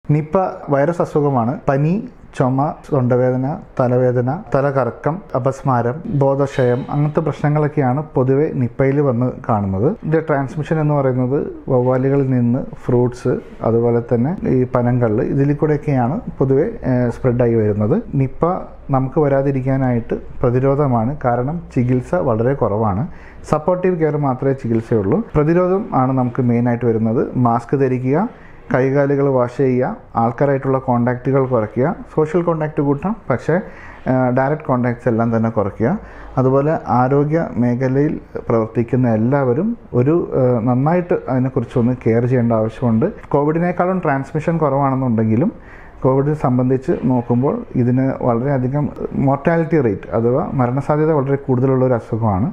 Nipah virus അസുഖമാണ് പനി ചുമ തൊണ്ടവേദന തലവേദന തലകറക്കം അപസ്മാരം ബോധക്ഷയം അങ്ങനത്തെ പ്രശ്നങ്ങളൊക്കെയാണ് പൊതുവെ നിപ്പയിൽ വന്ന് കാണുന്നത് ഇതിന്റെ ട്രാൻസ്മിഷൻ എന്ന് പറയുന്നത് വവ്വാലുകളിൽ നിന്ന് ഫ്രൂട്ട്സ് അതുപോലെ തന്നെ ഈ പനങ്കള്ള് ഇതിൽ കൂടെയൊക്കെയാണ് പൊതുവെ സ്പ്രെഡായി വരുന്നത് നിപ്പ നമുക്ക് വരാതിരിക്കാനായിട്ട് പ്രതിരോധമാണ് കാരണം ചികിത്സ വളരെ കുറവാണ് സപ്പോർട്ടീവ് കെയർ മാത്രമേ ചികിത്സയുള്ളൂ പ്രതിരോധം ആണ് നമുക്ക് മെയിനായിട്ട് വരുന്നത് മാസ്ക് ധരിക്കുക കൈകാലുകൾ വാഷ് ചെയ്യുക ആൾക്കാരായിട്ടുള്ള കോണ്ടാക്റ്റുകൾ കുറയ്ക്കുക സോഷ്യൽ കോണ്ടാക്റ്റ് കൂട്ടാം പക്ഷേ ഡയറക്റ്റ് കോണ്ടാക്ട്സ് എല്ലാം തന്നെ കുറയ്ക്കുക അതുപോലെ ആരോഗ്യ മേഖലയിൽ പ്രവർത്തിക്കുന്ന എല്ലാവരും ഒരു ഏഹ്, നന്നായിട്ട് അതിനെക്കുറിച്ചൊന്ന് കെയർ ചെയ്യേണ്ട ആവശ്യമുണ്ട് കോവിഡിനേക്കാളും ട്രാൻസ്മിഷൻ കുറവാണെന്നുണ്ടെങ്കിലും കോവിഡ് സംബന്ധിച്ച് നോക്കുമ്പോൾ ഇതിന് വളരെയധികം മോർട്ടാലിറ്റി റേറ്റ് അഥവാ മരണസാധ്യത വളരെ കൂടുതലുള്ള ഒരു അസുഖമാണ്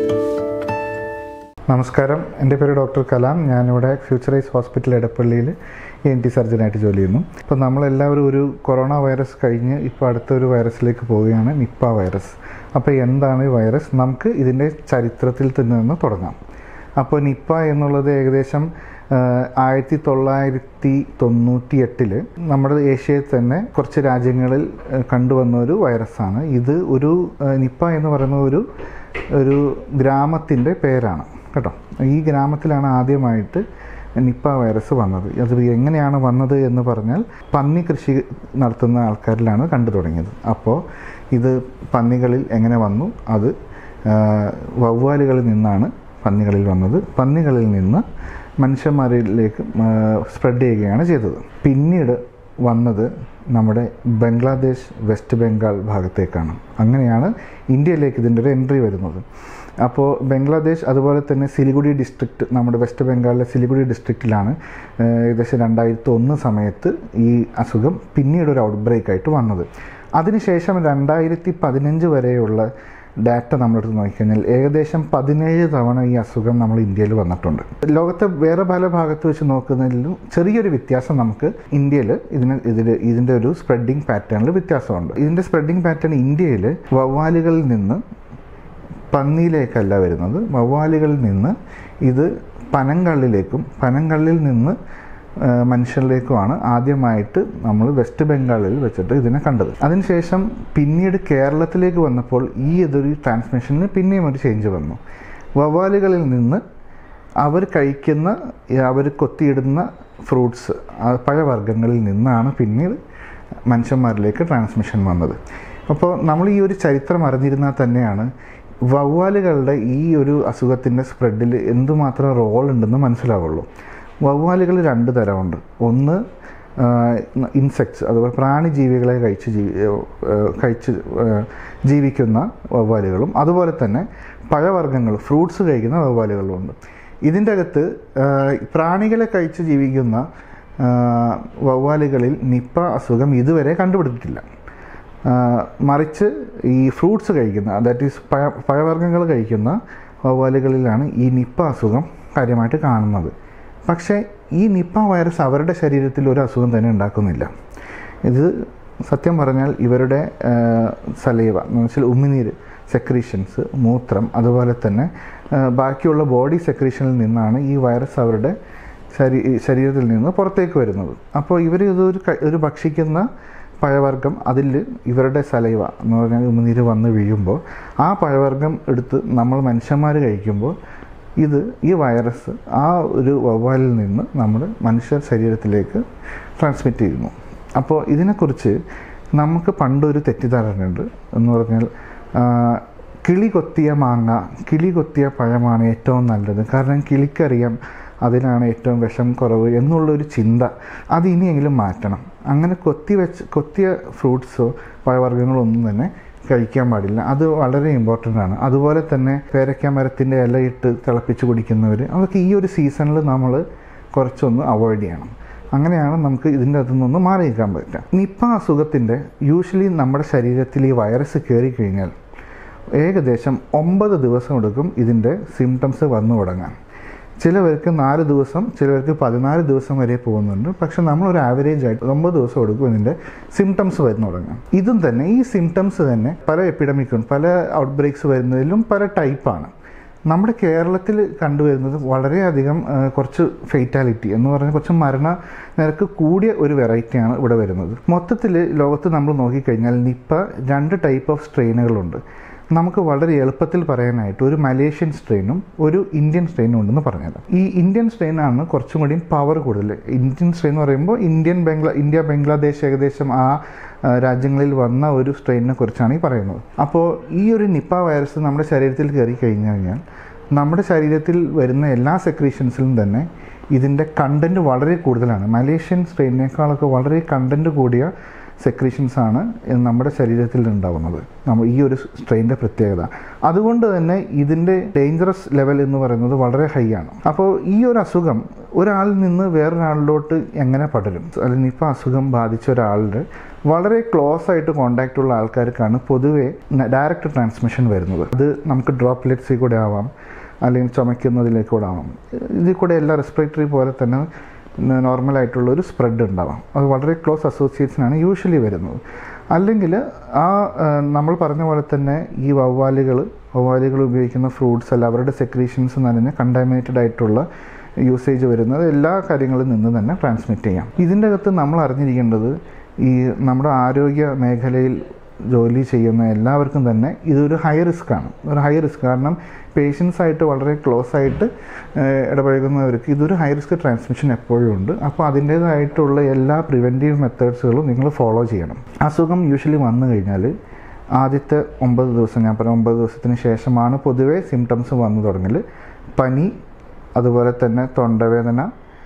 നമസ്കാരം എൻ്റെ പേര് ഡോക്ടർ കലാം ഞാനിവിടെ ഫ്യൂച്ചറൈസ് ഹോസ്പിറ്റൽ എടപ്പള്ളിയിൽ എൻ ടി സർജനായിട്ട് ജോലി ചെയ്യുന്നു ഇപ്പോൾ നമ്മളെല്ലാവരും ഒരു കൊറോണ വൈറസ് കഴിഞ്ഞ് ഇപ്പോൾ അടുത്തൊരു വൈറസിലേക്ക് പോവുകയാണ് നിപ്പ വൈറസ് അപ്പോൾ എന്താണ് ഈ വൈറസ് നമുക്ക് ഇതിൻ്റെ ചരിത്രത്തിൽ തന്നെ നിന്ന് തുടങ്ങാം അപ്പോൾ നിപ്പ എന്നുള്ളത് ഏകദേശം ആയിരത്തി തൊള്ളായിരത്തി തൊണ്ണൂറ്റി എട്ടില് നമ്മുടെ ഏഷ്യയിൽ തന്നെ കുറച്ച് രാജ്യങ്ങളിൽ ആ, കണ്ടുവന്ന ഒരു വൈറസാണ് ഇത് ഒരു ആ, നിപ്പ എന്ന് പറയുന്ന ഒരു ഒരു ഗ്രാമത്തിൻ്റെ പേരാണ് കേട്ടോ ഈ ഗ്രാമത്തിലാണ് ആദ്യമായിട്ട് നിപ്പ വൈറസ് വന്നത് അത് എങ്ങനെയാണ് വന്നത് എന്ന് പറഞ്ഞാൽ പന്നി കൃഷി നടത്തുന്ന ആൾക്കാരിലാണ് കണ്ടു തുടങ്ങിയത് അപ്പോൾ ഇത് പന്നികളിൽ എങ്ങനെ വന്നു അത് ആ, വവ്വാലുകളിൽ നിന്നാണ് പന്നികളിൽ വന്നത് പന്നികളിൽ നിന്ന് മനുഷ്യന്മാരിലേക്ക് സ്പ്രെഡ് ചെയ്യുകയാണ് ചെയ്തത് പിന്നീട് വന്നത് നമ്മുടെ ബംഗ്ലാദേശ് വെസ്റ്റ് ബംഗാൾ ഭാഗത്തേക്കാണ് അങ്ങനെയാണ് ഇന്ത്യയിലേക്ക് ഇതിൻ്റെ ഒരു എൻട്രി വരുന്നത് അപ്പോൾ ബംഗ്ലാദേശ് അതുപോലെ തന്നെ സിലിഗുഡി ഡിസ്ട്രിക്റ്റ് നമ്മുടെ വെസ്റ്റ് ബംഗാളിലെ സിലിഗുഡി ഡിസ്ട്രിക്റ്റിലാണ് ഏഹ്, ഏകദേശം രണ്ടായിരത്തി ഒന്ന് സമയത്ത് ഈ അസുഖം പിന്നീട് ഒരു ഔട്ട് ബ്രേക്ക് ആയിട്ട് വന്നത് അതിനുശേഷം രണ്ടായിരത്തി പതിനഞ്ച് വരെയുള്ള ഡാറ്റ നമ്മളെടുത്ത് നോക്കിക്കഴിഞ്ഞാൽ ഏകദേശം പതിനേഴ് തവണ ഈ അസുഖം നമ്മൾ ഇന്ത്യയിൽ വന്നിട്ടുണ്ട് ലോകത്തെ വേറെ പല ഭാഗത്ത് വെച്ച് നോക്കുന്നതിലും ചെറിയൊരു വ്യത്യാസം നമുക്ക് ഇന്ത്യയിൽ ഇതിന് ഇതിൽ ഇതിൻ്റെ ഒരു സ്പ്രെഡിങ് പാറ്റേണിൽ വ്യത്യാസമുണ്ട് ഇതിൻ്റെ സ്പ്രെഡിങ് പാറ്റേൺ ഇന്ത്യയിൽ വവ്വാലുകളിൽ നിന്ന് പന്നിയിലേക്കല്ല വരുന്നത് വവ്വാലുകളിൽ നിന്ന് ഇത് പനങ്കള്ളിലേക്കും പനങ്കള്ളിൽ നിന്ന് ആ, മനുഷ്യരിലേക്കുമാണ് ആദ്യമായിട്ട് നമ്മൾ വെസ്റ്റ് ബംഗാളിൽ വെച്ചിട്ട് ഇതിനെ കണ്ടത് അതിനുശേഷം പിന്നീട് കേരളത്തിലേക്ക് വന്നപ്പോൾ ഈ ഇതൊരു ട്രാൻസ്മിഷനിൽ പിന്നെയും ഒരു ചേഞ്ച് വന്നു വവ്വാലുകളിൽ നിന്ന് അവർ കഴിക്കുന്ന അവർ കൊത്തിയിടുന്ന ഫ്രൂട്ട്സ് പഴവർഗ്ഗങ്ങളിൽ നിന്നാണ് പിന്നീട് മനുഷ്യന്മാരിലേക്ക് ട്രാൻസ്മിഷൻ വന്നത് അപ്പോൾ നമ്മൾ ഈ ഒരു ചരിത്രം അറിഞ്ഞിരുന്നാൽ തന്നെയാണ് വവ്വാലുകളുടെ ഈ ഒരു അസുഖത്തിൻ്റെ സ്പ്രെഡിൽ എന്തുമാത്രം റോൾ ഉണ്ടെന്ന് മനസ്സിലാവുള്ളൂ വവ്വാലുകൾ രണ്ട് തരമുണ്ട് ഒന്ന് ഇൻസെക്ട്സ് അതുപോലെ പ്രാണിജീവികളെ കഴിച്ച് ജീവി ഏഹ് കഴിച്ച് ഏഹ് ജീവിക്കുന്ന വവ്വാലുകളും അതുപോലെ തന്നെ പഴവർഗ്ഗങ്ങൾ ഫ്രൂട്ട്സ് കഴിക്കുന്ന വവ്വാലുകളുമുണ്ട് ഇതിൻ്റെ അകത്ത് ഏഹ് പ്രാണികളെ കഴിച്ച് ജീവിക്കുന്ന ഏഹ് വവ്വാലുകളിൽ നിപ്പ അസുഖം ഇതുവരെ കണ്ടുപിടിച്ചിട്ടില്ല ആഹ് മറിച്ച് ഈ ഫ്രൂട്ട്സ് കഴിക്കുന്ന ദാറ്റ് ഈസ് പഴ പഴവർഗ്ഗങ്ങൾ കഴിക്കുന്ന വവ്വാലുകളിലാണ് ഈ നിപ്പ അസുഖം കാര്യമായിട്ട് കാണുന്നത് പക്ഷേ ഈ നിപ്പ വൈറസ് അവരുടെ ശരീരത്തിൽ ഒരു അസുഖം തന്നെ ഉണ്ടാക്കുന്നില്ല ഇത് സത്യം പറഞ്ഞാൽ ഇവരുടെ സലൈവ എന്ന് വെച്ചാൽ ഉമിനീര് സെക്രീഷൻസ് മൂത്രം അതുപോലെ തന്നെ ആഹ് ബാക്കിയുള്ള ബോഡി സെക്രീഷനിൽ നിന്നാണ് ഈ വൈറസ് അവരുടെ ശരീ ശരീരത്തിൽ നിന്ന് പുറത്തേക്ക് വരുന്നത് അപ്പോൾ ഇവർ ഇതൊരു ക- ഒരു ഭക്ഷിക്കുന്ന പഴവർഗ്ഗം അതിൽ ഇവരുടെ സലൈവ എന്ന് പറഞ്ഞാൽ ഉമിനീര് വന്ന് വീഴുമ്പോൾ ആ പഴവർഗ്ഗം എടുത്ത് നമ്മൾ മനുഷ്യന്മാർ കഴിക്കുമ്പോൾ ഇത് ഈ വൈറസ് ആ ഒരു വവ്വാലിൽ നിന്ന് നമ്മൾ മനുഷ്യ ശരീരത്തിലേക്ക് ട്രാൻസ്മിറ്റ് ചെയ്യുന്നു അപ്പോൾ ഇതിനെക്കുറിച്ച് നമുക്ക് പണ്ടൊരു തെറ്റിദ്ധാരണയുണ്ട് എന്ന് പറഞ്ഞാൽ ആ, കിളി കൊത്തിയ മാങ്ങ കിളി കൊത്തിയ പഴമാണ് ഏറ്റവും നല്ലത് കാരണം കിളിക്കറിയാം അതിനാണ് ഏറ്റവും വിഷം കുറവ് എന്നുള്ളൊരു ചിന്ത അത് ഇനിയെങ്കിലും മാറ്റണം അങ്ങനെ കൊത്തി വെച്ച് കൊത്തിയ ഫ്രൂട്ട്സോ പഴവർഗ്ഗങ്ങളോ ഒന്നും തന്നെ കഴിക്കാൻ പാടില്ല അത് വളരെ ഇമ്പോർട്ടൻ്റ് ആണ് അതുപോലെ തന്നെ പേരക്ക മരത്തിൻ്റെ ഇലയിട്ട് തിളപ്പിച്ച് കുടിക്കുന്നവർ അതൊക്കെ ഈ ഒരു സീസണിൽ നമ്മൾ കുറച്ചൊന്ന് അവോയ്ഡ് ചെയ്യണം അങ്ങനെയാണ് നമുക്ക് ഇതിൻ്റെ അകത്തു നിന്ന് മാറി നിൽക്കാൻ പറ്റുക നിപ്പ അസുഖത്തിൻ്റെ യൂഷ്വലി നമ്മുടെ ശരീരത്തിൽ ഈ വൈറസ് കയറി കഴിഞ്ഞാൽ ഏകദേശം ഒമ്പത് ദിവസം എടുക്കും ഇതിൻ്റെ സിംറ്റംസ് വന്നു തുടങ്ങാൻ ചിലവർക്ക് നാല് ദിവസം ചിലവർക്ക് പതിനാല് ദിവസം വരെ പോകുന്നുണ്ട് പക്ഷെ നമ്മൾ ഒരു ആവറേജ് ആയിട്ട് ഒമ്പത് ദിവസം എടുക്കും ഇതിൻ്റെ സിംറ്റംസ് വരുന്നു തുടങ്ങാം ഇതും തന്നെ ഈ സിംറ്റംസ് തന്നെ പല എപ്പിഡമിക്കും പല ഔട്ട് ബ്രേക്സ് വരുന്നതിലും പല ടൈപ്പാണ് നമ്മുടെ കേരളത്തിൽ കണ്ടുവരുന്നത് വളരെയധികം ആ, കുറച്ച് ഫെയ്റ്റാലിറ്റി എന്ന് പറഞ്ഞാൽ കുറച്ച് മരണ നിരക്ക് കൂടിയ ഒരു വെറൈറ്റിയാണ് ഇവിടെ വരുന്നത് മൊത്തത്തിൽ ലോകത്ത് നമ്മൾ നോക്കിക്കഴിഞ്ഞാൽ നിപ്പ രണ്ട് ടൈപ്പ് ഓഫ് സ്ട്രെയിനുകളുണ്ട് നമുക്ക് വളരെ എളുപ്പത്തിൽ പറയാനായിട്ട് ഒരു മലേഷ്യൻ സ്ട്രെയിനും ഒരു ഇന്ത്യൻ സ്ട്രെയിനും ഉണ്ടെന്ന് പറഞ്ഞുതരാം ഈ ഇന്ത്യൻ സ്ട്രെയിനാണ് കുറച്ചും കൂടി പവർ കൂടുതൽ ഇന്ത്യൻ സ്ട്രെയിൻ എന്ന് പറയുമ്പോൾ ഇന്ത്യൻ ബംഗ്ലാ ഇന്ത്യ ബംഗ്ലാദേശ് ഏകദേശം ആ ആ, രാജ്യങ്ങളിൽ വന്ന ഒരു സ്ട്രെയിനിനെ കുറിച്ചാണ് ഈ പറയുന്നത് അപ്പോൾ ഈ ഒരു നിപ്പ വൈറസ് നമ്മുടെ ശരീരത്തിൽ കയറി കഴിഞ്ഞു കഴിഞ്ഞാൽ നമ്മുടെ ശരീരത്തിൽ വരുന്ന എല്ലാ സെക്രീഷൻസിലും തന്നെ ഇതിൻ്റെ കണ്ടൻറ്റ് വളരെ കൂടുതലാണ് മലേഷ്യൻ സ്ട്രെയിനേക്കാളൊക്കെ വളരെ കണ്ടൻറ്റ് കൂടിയ സെക്രീഷൻസ് ആണ് നമ്മുടെ ശരീരത്തിൽ ഉണ്ടാവുന്നത് നമ്മൾ ഈ ഒരു സ്ട്രെയിൻ്റെ പ്രത്യേകത അതുകൊണ്ട് തന്നെ ഇതിൻ്റെ ഡേഞ്ചറസ് ലെവൽ എന്ന് പറയുന്നത് വളരെ ഹൈ ആണ് അപ്പോൾ ഈ ഒരു അസുഖം ഒരാളിൽ നിന്ന് വേറൊരാളിലോട്ട് എങ്ങനെ പടരും അല്ലെങ്കിൽ ഇപ്പോൾ അസുഖം ബാധിച്ച ഒരാളുടെ വളരെ ക്ലോസ് ആയിട്ട് കോണ്ടാക്റ്റ് ഉള്ള ആൾക്കാർക്കാണ് പൊതുവേ ഡയറക്റ്റ് ട്രാൻസ്മിഷൻ വരുന്നത് അത് നമുക്ക് ഡ്രോപ്ലെറ്റ്സിൽ കൂടെ ആവാം അല്ലെങ്കിൽ ചുമയ്ക്കുന്നതിലേക്ക് കൂടെ ആവാം ഇതിൽ കൂടെ എല്ലാ റെസ്പിറേറ്ററി പോലെ തന്നെ നോർമലായിട്ടുള്ള ഒരു സ്പ്രെഡ് ഉണ്ടാവാം അത് വളരെ ക്ലോസ് അസോസിയേറ്റ്സിനാണ് യൂഷ്വലി വരുന്നത് അല്ലെങ്കിൽ ആ ആ, നമ്മൾ പറഞ്ഞ പോലെ തന്നെ ഈ വവ്വാലുകൾ വവ്വാലുകൾ ഉപയോഗിക്കുന്ന ഫ്രൂട്ട്സ് അല്ല അവരുടെ സെക്രീഷൻസ് നനഞ്ഞ് കണ്ടാമിനേറ്റഡ് ആയിട്ടുള്ള യൂസേജ് വരുന്നത് എല്ലാ കാര്യങ്ങളിൽ നിന്ന് തന്നെ ട്രാൻസ്മിറ്റ് ചെയ്യാം ഇതിൻ്റെ അകത്ത് നമ്മൾ അറിഞ്ഞിരിക്കേണ്ടത് ഈ നമ്മുടെ ആരോഗ്യ മേഖലയിൽ ജോലി ചെയ്യുന്ന എല്ലാവർക്കും തന്നെ ഇതൊരു ഹൈ റിസ്ക് ആണ് ഒരു ഹൈ റിസ്ക് കാരണം പേഷ്യൻസ് ആയിട്ട് വളരെ ക്ലോസ് ആയിട്ട് ഏഹ്, ഇടപഴകുന്നവർക്ക് ഇതൊരു ഹൈ റിസ്ക് ട്രാൻസ്മിഷൻ എപ്പോഴും ഉണ്ട് അപ്പോൾ അതിൻ്റേതായിട്ടുള്ള എല്ലാ പ്രിവെൻറ്റീവ് മെത്തേഡ്സുകളും നിങ്ങൾ ഫോളോ ചെയ്യണം അസുഖം യൂഷ്വലി വന്നു കഴിഞ്ഞാൽ ആദ്യത്തെ ഒമ്പത് ദിവസം ഞാൻ പറഞ്ഞ ഒമ്പത് ദിവസത്തിന് ശേഷമാണ് പൊതുവേ സിംറ്റംസ് വന്നു തുടങ്ങൽ പനി അതുപോലെ തന്നെ തൊണ്ടവേദന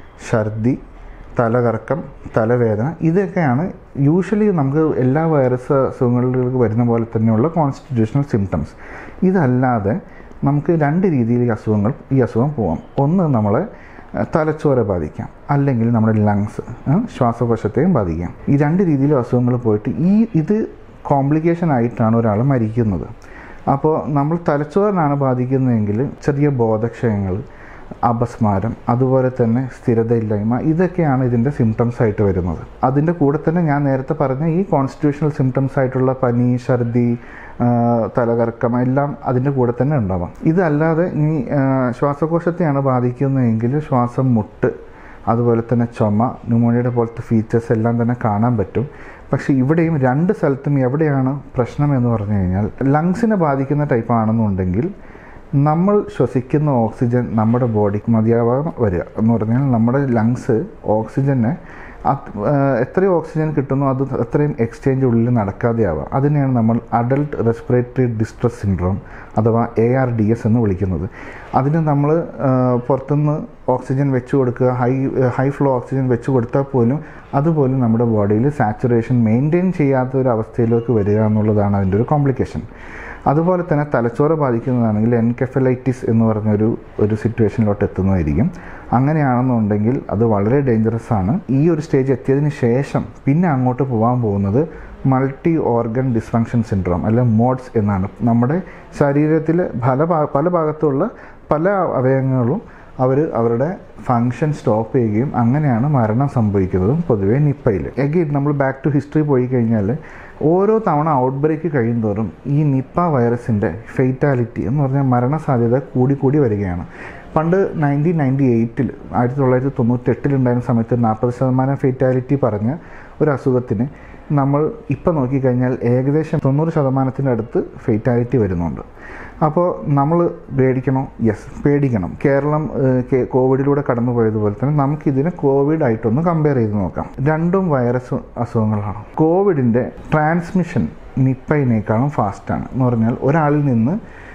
ഛർദി തലകറക്കം തലവേദന ഇതൊക്കെയാണ് യൂഷ്വലി നമുക്ക് എല്ലാ വൈറസ് അസുഖങ്ങളിലേക്ക് വരുന്ന പോലെ തന്നെയുള്ള കോൺസ്റ്റിറ്റ്യൂഷണൽ സിംറ്റംസ് ഇതല്ലാതെ നമുക്ക് രണ്ട് രീതിയിൽ ഈ അസുഖങ്ങൾ ഈ അസുഖം പോവാം ഒന്ന് നമ്മളെ അഹ്, തലച്ചോറെ ബാധിക്കാം അല്ലെങ്കിൽ നമ്മുടെ ലങ്സ് ശ്വാസകോശത്തെയും ബാധിക്കാം ഈ രണ്ട് രീതിയിൽ അസുഖങ്ങൾ പോയിട്ട് ഈ ഇത് കോംപ്ലിക്കേഷൻ ആയിട്ടാണ് ഒരാൾ മരിക്കുന്നത് അപ്പോൾ നമ്മൾ തലച്ചോറിനാണ് ബാധിക്കുന്നതെങ്കിൽ ചെറിയ ബോധക്ഷയങ്ങൾ അപസ്മാരം അതുപോലെ തന്നെ സ്ഥിരതയില്ലായ്മ ഇതൊക്കെയാണ് ഇതിൻ്റെ സിംറ്റംസ് ആയിട്ട് വരുന്നത് അതിൻ്റെ കൂടെ തന്നെ ഞാൻ നേരത്തെ പറഞ്ഞ ഈ കോൺസ്റ്റിറ്റ്യൂഷണൽ സിംറ്റംസ് ആയിട്ടുള്ള പനി ഛർദി ആ, തലകറക്കം എല്ലാം അതിൻ്റെ കൂടെ തന്നെ ഉണ്ടാവാം ഇതല്ലാതെ ഈ ആ, ശ്വാസകോശത്തെയാണ് ബാധിക്കുന്നതെങ്കിൽ ശ്വാസം മുട്ട് അതുപോലെ തന്നെ ചുമ ന്യൂമോണിയയുടെ പോലത്തെ ഫീച്ചേഴ്സ് എല്ലാം തന്നെ കാണാൻ പറ്റും പക്ഷേ ഇവിടെയും രണ്ട് സ്ഥലത്തും എവിടെയാണ് പ്രശ്നം എന്ന് പറഞ്ഞു കഴിഞ്ഞാൽ ലങ്സിനെ ബാധിക്കുന്ന ടൈപ്പ് ആണെന്നുണ്ടെങ്കിൽ നമ്മൾ ശ്വസിക്കുന്ന ഓക്സിജൻ നമ്മുടെ ബോഡിക്ക് മതിയാവാതെ വരിക എന്ന് പറഞ്ഞാൽ നമ്മുടെ ലങ്സ് ഓക്സിജനെ അത് എത്രയും ഓക്സിജൻ കിട്ടുന്നു അത് അത്രയും എക്സ്ചേഞ്ച് ഉള്ളിൽ നടക്കാതെയാവുക അതിനെയാണ് നമ്മൾ അഡൽട്ട് റെസ്പിറേറ്ററി ഡിസ്ട്രസ് സിൻഡ്രോം അഥവാ എ ആർ ഡി എസ് എന്ന് വിളിക്കുന്നത് അതിന് നമ്മൾ പുറത്തുനിന്ന് ഓക്സിജൻ വെച്ച് കൊടുക്കുക ഹൈ ഹൈ ഫ്ലോ ഓക്സിജൻ വെച്ച് കൊടുത്താൽ പോലും അതുപോലും നമ്മുടെ ബോഡിയിൽ സാച്ചുറേഷൻ മെയിൻറ്റെയിൻ ചെയ്യാത്ത ഒരു അവസ്ഥയിലേക്ക് വരിക എന്നുള്ളതാണ് അതിൻ്റെ ഒരു കോംപ്ലിക്കേഷൻ അതുപോലെ തന്നെ തലച്ചോറ് ബാധിക്കുന്നതാണെങ്കിൽ എൻകെഫലൈറ്റിസ് എന്ന് പറഞ്ഞൊരു ഒരു സിറ്റുവേഷനിലോട്ട് എത്തുന്നതായിരിക്കും അങ്ങനെയാണെന്നുണ്ടെങ്കിൽ അത് വളരെ ഡേഞ്ചറസ് ആണ് ഈ ഒരു സ്റ്റേജ് എത്തിയതിന് ശേഷം പിന്നെ അങ്ങോട്ട് പോകാൻ പോകുന്നത് മൾട്ടി ഓർഗൻ ഡിസ്ഫങ്ഷൻ സിൻഡ്രോം അല്ലെ മോഡ്സ് എന്നാണ് നമ്മുടെ ശരീരത്തിൽ പല ഭാ- പല ഭാഗത്തുള്ള പല അവയവങ്ങളും അവർ അവരുടെ ഫങ്ഷൻ സ്റ്റോപ്പ് ചെയ്യുകയും അങ്ങനെയാണ് മരണം സംഭവിക്കുന്നതും പൊതുവേ നിപ്പയിൽ എഗെയിൻ നമ്മൾ ബാക്ക് ടു ഹിസ്റ്ററി പോയി കഴിഞ്ഞാൽ ഓരോ തവണ ഔട്ട് ബ്രേക്ക് കഴിയുന്തോറും ഈ നിപ്പ വൈറസിൻ്റെ ഫെയ്റ്റാലിറ്റി എന്ന് പറഞ്ഞാൽ മരണസാധ്യത കൂടി കൂടി വരികയാണ് പണ്ട് നയൻറ്റീൻ നയൻറ്റി എയ്റ്റിൽ ആയിരത്തി തൊള്ളായിരത്തി തൊണ്ണൂറ്റെട്ടിലുണ്ടായിരുന്ന സമയത്ത് നാൽപ്പത് ശതമാനം ഫെയ്റ്റാലിറ്റി പറഞ്ഞ ഒരു അസുഖത്തിന് നമ്മൾ ഇപ്പം നോക്കിക്കഴിഞ്ഞാൽ ഏകദേശം തൊണ്ണൂറ് ശതമാനത്തിൻ്റെ അടുത്ത് ഫെയ്റ്റാലിറ്റി വരുന്നുണ്ട് അപ്പോൾ നമ്മൾ പേടിക്കണോ യെസ് പേടിക്കണം കേരളം ഏഹ്, കെ- കോവിഡിലൂടെ കടന്നു പോയതുപോലെ തന്നെ നമുക്കിതിനെ കോവിഡ് ആയിട്ടൊന്ന് കമ്പയർ ചെയ്ത് നോക്കാം രണ്ടും വൈറസ് അസുഖങ്ങളാണ് കോവിഡിൻ്റെ ട്രാൻസ്മിഷൻ നിപ്പയിനേക്കാളും ഫാസ്റ്റാണ് എന്ന് പറഞ്ഞാൽ ഒരാളിൽ നിന്ന്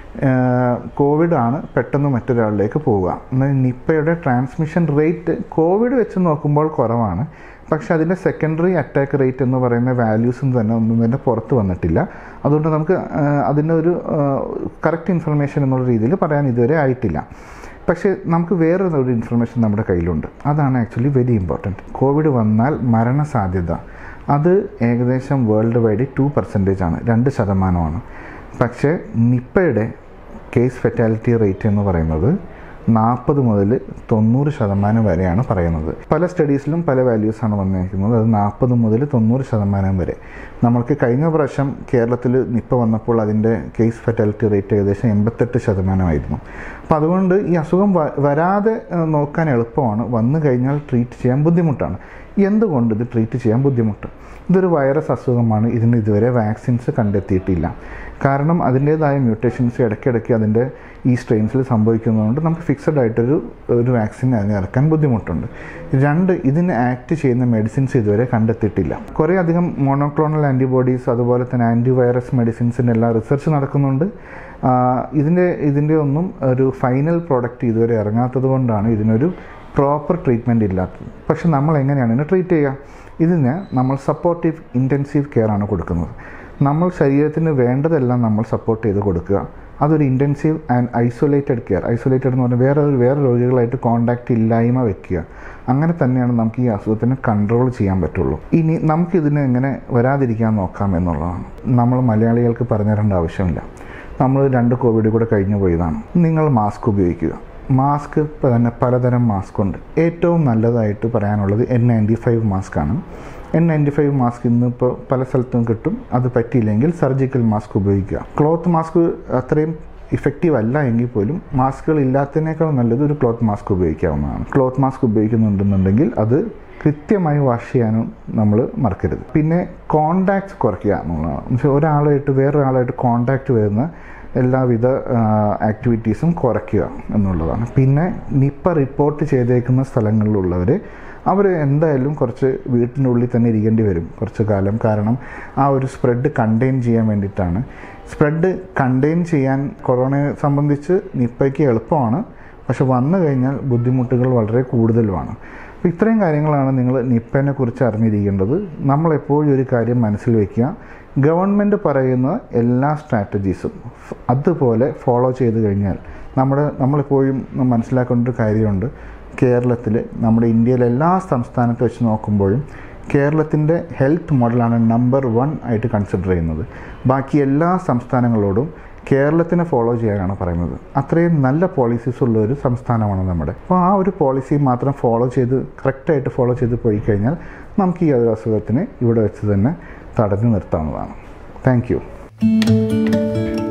കോവിഡ് ആണ് പെട്ടെന്ന് മറ്റൊരാളിലേക്ക് പോവുക എന്നാൽ നിപ്പയുടെ ട്രാൻസ്മിഷൻ റേറ്റ് കോവിഡ് വെച്ച് നോക്കുമ്പോൾ കുറവാണ് പക്ഷെ അതിൻ്റെ സെക്കൻഡറി അറ്റാക്ക് റേറ്റ് എന്ന് പറയുന്ന വാല്യൂസും തന്നെ ഒന്നും തന്നെ പുറത്ത് വന്നിട്ടില്ല അതുകൊണ്ട് നമുക്ക് ആ, അതിൻ്റെ ഒരു കറക്റ്റ് ഇൻഫർമേഷൻ എന്നുള്ള രീതിയിൽ പറയാൻ ഇതുവരെ ആയിട്ടില്ല പക്ഷേ നമുക്ക് വേറൊരു ഒരു ഇൻഫർമേഷൻ നമ്മുടെ കയ്യിലുണ്ട് അതാണ് ആക്ച്വലി വെരി ഇമ്പോർട്ടൻറ്റ് കോവിഡ് വന്നാൽ മരണസാധ്യത അത് ഏകദേശം വേൾഡ് വൈഡ് ടു പെർസെൻറ്റേജ് ആണ് രണ്ട് ശതമാനമാണ് പക്ഷേ നിപ്പയുടെ കേസ് ഫെറ്റാലിറ്റി റേറ്റ് എന്ന് പറയുന്നത് നാൽപ്പത് മുതൽ തൊണ്ണൂറ് ശതമാനം വരെയാണ് പറയുന്നത് പല സ്റ്റഡീസിലും പല വാല്യൂസാണ് വന്നിരിക്കുന്നത് അത് നാൽപ്പത് മുതൽ തൊണ്ണൂറ് ശതമാനം വരെ നമ്മൾക്ക് കഴിഞ്ഞ പ്രാവശ്യം കേരളത്തിൽ നിപ്പ വന്നപ്പോൾ അതിൻ്റെ കേസ് ഫെറ്റാലിറ്റി റേറ്റ് ഏകദേശം എൺപത്തെട്ട് ശതമാനമായിരുന്നു അപ്പോൾ അതുകൊണ്ട് ഈ അസുഖം വ- വരാതെ ഏഹ്, നോക്കാൻ എളുപ്പമാണ് വന്നു കഴിഞ്ഞാൽ ട്രീറ്റ് ചെയ്യാൻ ബുദ്ധിമുട്ടാണ് എന്തുകൊണ്ട് ഇത് ട്രീറ്റ് ചെയ്യാൻ ബുദ്ധിമുട്ട് ഇതൊരു വൈറസ് അസുഖമാണ് ഇതിന് ഇതുവരെ വാക്സിൻസ് കണ്ടെത്തിയിട്ടില്ല കാരണം അതിൻ്റേതായ മ്യൂട്ടേഷൻസ് ഇടയ്ക്കിടയ്ക്ക് അതിൻ്റെ ഈ സ്ട്രെയിൻസിൽ സംഭവിക്കുന്നതുകൊണ്ട് നമുക്ക് ഫിക്സഡ് ആയിട്ടൊരു ഒരു വാക്സിൻ അതിന് ഇറക്കാൻ ബുദ്ധിമുട്ടുണ്ട് രണ്ട് ഇതിന് ആക്ട് ചെയ്യുന്ന മെഡിസിൻസ് ഇതുവരെ കണ്ടെത്തിയിട്ടില്ല കുറേ അധികം മോണോക്ലോണൽ ആൻറ്റിബോഡീസ് അതുപോലെ തന്നെ ആൻറ്റിവൈറസ് മെഡിസിൻസിൻ്റെ എല്ലാം റിസർച്ച് നടക്കുന്നുണ്ട് ആ, ഇതിൻ്റെ ഇതിൻ്റെ ഒന്നും ഒരു ഫൈനൽ പ്രോഡക്റ്റ് ഇതുവരെ ഇറങ്ങാത്തത് കൊണ്ടാണ് ഇതിനൊരു പ്രോപ്പർ ട്രീറ്റ്മെൻറ്റ് ഇല്ലാത്തത് പക്ഷെ നമ്മൾ എങ്ങനെയാണ് ഇതിനെ ട്രീറ്റ് ചെയ്യുക ഇതിന് നമ്മൾ സപ്പോർട്ടീവ് ഇൻറ്റൻസീവ് കെയർ ആണ് കൊടുക്കുന്നത് നമ്മൾ ശരീരത്തിന് വേണ്ടതെല്ലാം നമ്മൾ സപ്പോർട്ട് ചെയ്ത് കൊടുക്കുക അതൊരു intensive and isolated care isolated എന്ന് പറഞ്ഞാൽ വേറെ ഒരു വേറെ രോഗികളായിട്ട് കോണ്ടാക്റ്റ് ഇല്ലായ്മ വെക്കുക അങ്ങനെ തന്നെയാണ് നമുക്ക് ഈ അസുഖത്തിന് കൺട്രോൾ ചെയ്യാൻ പറ്റുള്ളൂ ഇനി നമുക്കിതിനെ എങ്ങനെ വരാതിരിക്കാൻ നോക്കാം എന്നുള്ളതാണ് നമ്മൾ മലയാളികൾക്ക് പറഞ്ഞു തരേണ്ട ആവശ്യമില്ല നമ്മൾ രണ്ട് കോവിഡ് കൂടെ കഴിഞ്ഞു പോയതാണ് നിങ്ങൾ മാസ്ക് ഉപയോഗിക്കുക മാസ്ക് ഇപ്പോൾ തന്നെ പലതരം മാസ്ക് ഉണ്ട് ഏറ്റവും നല്ലതായിട്ട് പറയാനുള്ളത് എൻ നയൻറ്റി ഫൈവ് മാസ്ക് ആണ് എൻ നയൻറ്റി ഫൈവ് മാസ്ക് ഇന്നിപ്പോൾ പല സ്ഥലത്തും കിട്ടും അത് പറ്റിയില്ലെങ്കിൽ സർജിക്കൽ മാസ്ക് ഉപയോഗിക്കുക ക്ലോത്ത് മാസ്ക് അത്രയും ഇഫക്റ്റീവ് അല്ല എങ്കിൽ പോലും മാസ്കുകൾ ഇല്ലാത്തതിനേക്കാൾ നല്ലത് ഒരു ക്ലോത്ത് മാസ്ക് ഉപയോഗിക്കാവുന്നതാണ് ക്ലോത്ത് മാസ്ക് ഉപയോഗിക്കുന്നുണ്ടെന്നുണ്ടെങ്കിൽ അത് കൃത്യമായി വാഷ് ചെയ്യാനും നമ്മൾ മറക്കരുത് പിന്നെ കോണ്ടാക്ട്സ് കുറയ്ക്കുക എന്നുള്ളതാണ് എന്നുവെച്ചാൽ ഒരാളായിട്ട് വേറൊരാളായിട്ട് കോണ്ടാക്റ്റ് വരുന്ന എല്ലാവിധ ആക്ടിവിറ്റീസും കുറയ്ക്കുക എന്നുള്ളതാണ് പിന്നെ നിപ്പ റിപ്പോർട്ട് ചെയ്തേക്കുന്ന സ്ഥലങ്ങളിലുള്ളവർ അവർ എന്തായാലും കുറച്ച് വീട്ടിൻ്റെ ഉള്ളിൽ തന്നെ ഇരിക്കേണ്ടി വരും കുറച്ച് കാലം കാരണം ആ ഒരു സ്പ്രെഡ് കണ്ടെയ്ൻ ചെയ്യാൻ വേണ്ടിയിട്ടാണ് സ്പ്രെഡ് കണ്ടെയ്ൻ ചെയ്യാൻ കൊറോണയെ സംബന്ധിച്ച് നിപ്പയ്ക്ക് എളുപ്പമാണ് പക്ഷെ വന്നു കഴിഞ്ഞാൽ ബുദ്ധിമുട്ടുകൾ വളരെ കൂടുതലുമാണ് അപ്പോൾ ഇത്രയും കാര്യങ്ങളാണ് നിങ്ങൾ നിപ്പനെ കുറിച്ച് അറിഞ്ഞിരിക്കേണ്ടത് നമ്മളെപ്പോഴും ഒരു കാര്യം മനസ്സിൽ വയ്ക്കുക ഗവൺമെൻറ് പറയുന്ന എല്ലാ സ്ട്രാറ്റജീസും ഫ്- അതുപോലെ ഫോളോ ചെയ്ത് കഴിഞ്ഞാൽ നമ്മുടെ നമ്മളെപ്പോഴും മനസ്സിലാക്കേണ്ട ഒരു കാര്യമുണ്ട് കേരളത്തിൽ നമ്മുടെ ഇന്ത്യയിലെ എല്ലാ സംസ്ഥാനത്ത് വെച്ച് നോക്കുമ്പോഴും കേരളത്തിൻ്റെ ഹെൽത്ത് മോഡലാണ് നമ്പർ വൺ ആയിട്ട് കൺസിഡർ ചെയ്യുന്നത് ബാക്കി എല്ലാ സംസ്ഥാനങ്ങളോടും കേരളത്തിനെ ഫോളോ ചെയ്യാനാണ് പറയുന്നത് അത്രയും നല്ല പോളിസീസ് ഉള്ള ഒരു സംസ്ഥാനമാണ് നമ്മുടെ അപ്പോൾ ആ ഒരു പോളിസി മാത്രം ഫോളോ ചെയ്ത് കറക്റ്റായിട്ട് ഫോളോ ചെയ്ത് പോയി കഴിഞ്ഞാൽ നമുക്ക് ഈ ഒരു അസുഖത്തിന് ഇവിടെ വെച്ച് തന്നെ തടഞ്ഞു നിർത്താവുന്നതാണ് താങ്ക് യു